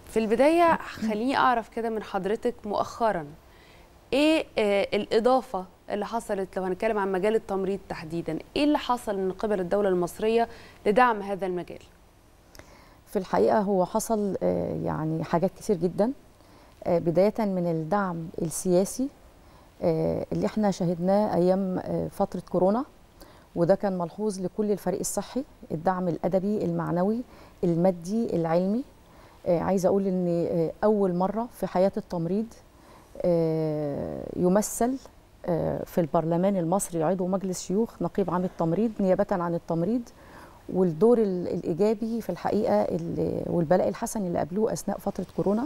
في البدايه خليني اعرف كده من حضرتك مؤخرا ايه آه الاضافه اللي حصلت لو هنتكلم عن مجال التمريض تحديدا ايه اللي حصل من قبل الدوله المصريه لدعم هذا المجال في الحقيقه هو حصل آه، يعني حاجات كتير جدا آه، بدايه من الدعم السياسي آه، اللي احنا شهدناه ايام آه، فتره كورونا وده كان ملحوظ لكل الفريق الصحي الدعم الادبي المعنوي المادي العلمي آه، عايزه اقول ان آه، اول مره في حياه التمريض آه، يمثل آه، في البرلمان المصري عضو مجلس شيوخ نقيب عام التمريض نيابه عن التمريض والدور ال- الايجابي في الحقيقه اللي- والبلاء الحسن اللي قابلوه اثناء فتره كورونا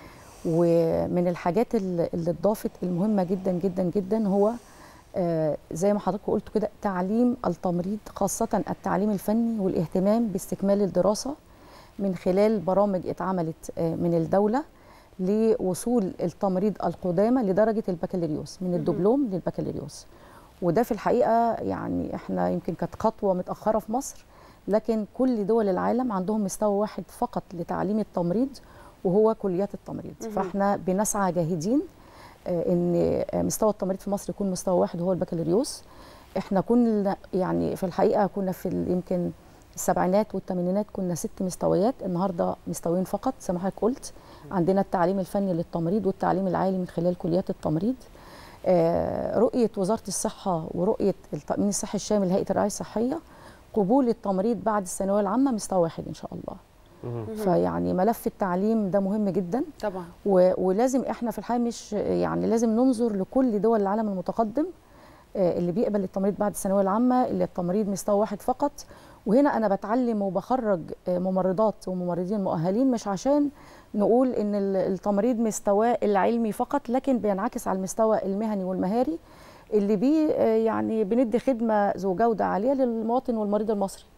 ومن الحاجات اللي اللي اتضافت المهمه جدا جدا جدا هو آه، زي ما حضرتك قلت كده تعليم التمريض خاصه التعليم الفني والاهتمام باستكمال الدراسه من خلال برامج اتعملت آه، من الدوله لوصول التمريض القدامى لدرجه البكالوريوس من الدبلوم للبكالوريوس وده في الحقيقه يعني احنا يمكن كانت خطوه متاخره في مصر لكن كل دول العالم عندهم مستوى واحد فقط لتعليم التمريض وهو كليات التمريض مهم. فاحنا بنسعى جاهدين آه، ان آه، مستوى التمريض في مصر يكون مستوى واحد وهو البكالوريوس احنا كنا يعني في الحقيقه كنا في ال- يمكن السبعينات والثمانينات كنا ست مستويات النهارده مستويين فقط زي ما حضرتك قلت عندنا التعليم الفني للتمريض والتعليم العالي من خلال كليات التمريض آه، رؤيه وزاره الصحه ورؤيه التامين الصحي الشامل هيئه الرعايه الصحيه قبول التمريض بعد الثانويه العامه مستوى واحد ان شاء الله فيعني ملف التعليم ده مهم جدا طبعا و- ولازم احنا في الحقيقه مش يعني لازم ننظر لكل دول العالم المتقدم آه، اللي بيقبل التمريض بعد الثانويه العامه اللي التمريض مستوى واحد فقط وهنا انا بتعلم وبخرج آه، ممرضات وممرضين مؤهلين مش عشان نقول ان ال- التمريض مستواه العلمي فقط لكن بينعكس على المستوى المهني والمهاري اللي بيه آه، يعني بندي خدمه ذو جوده عاليه للمواطن والمريض المصري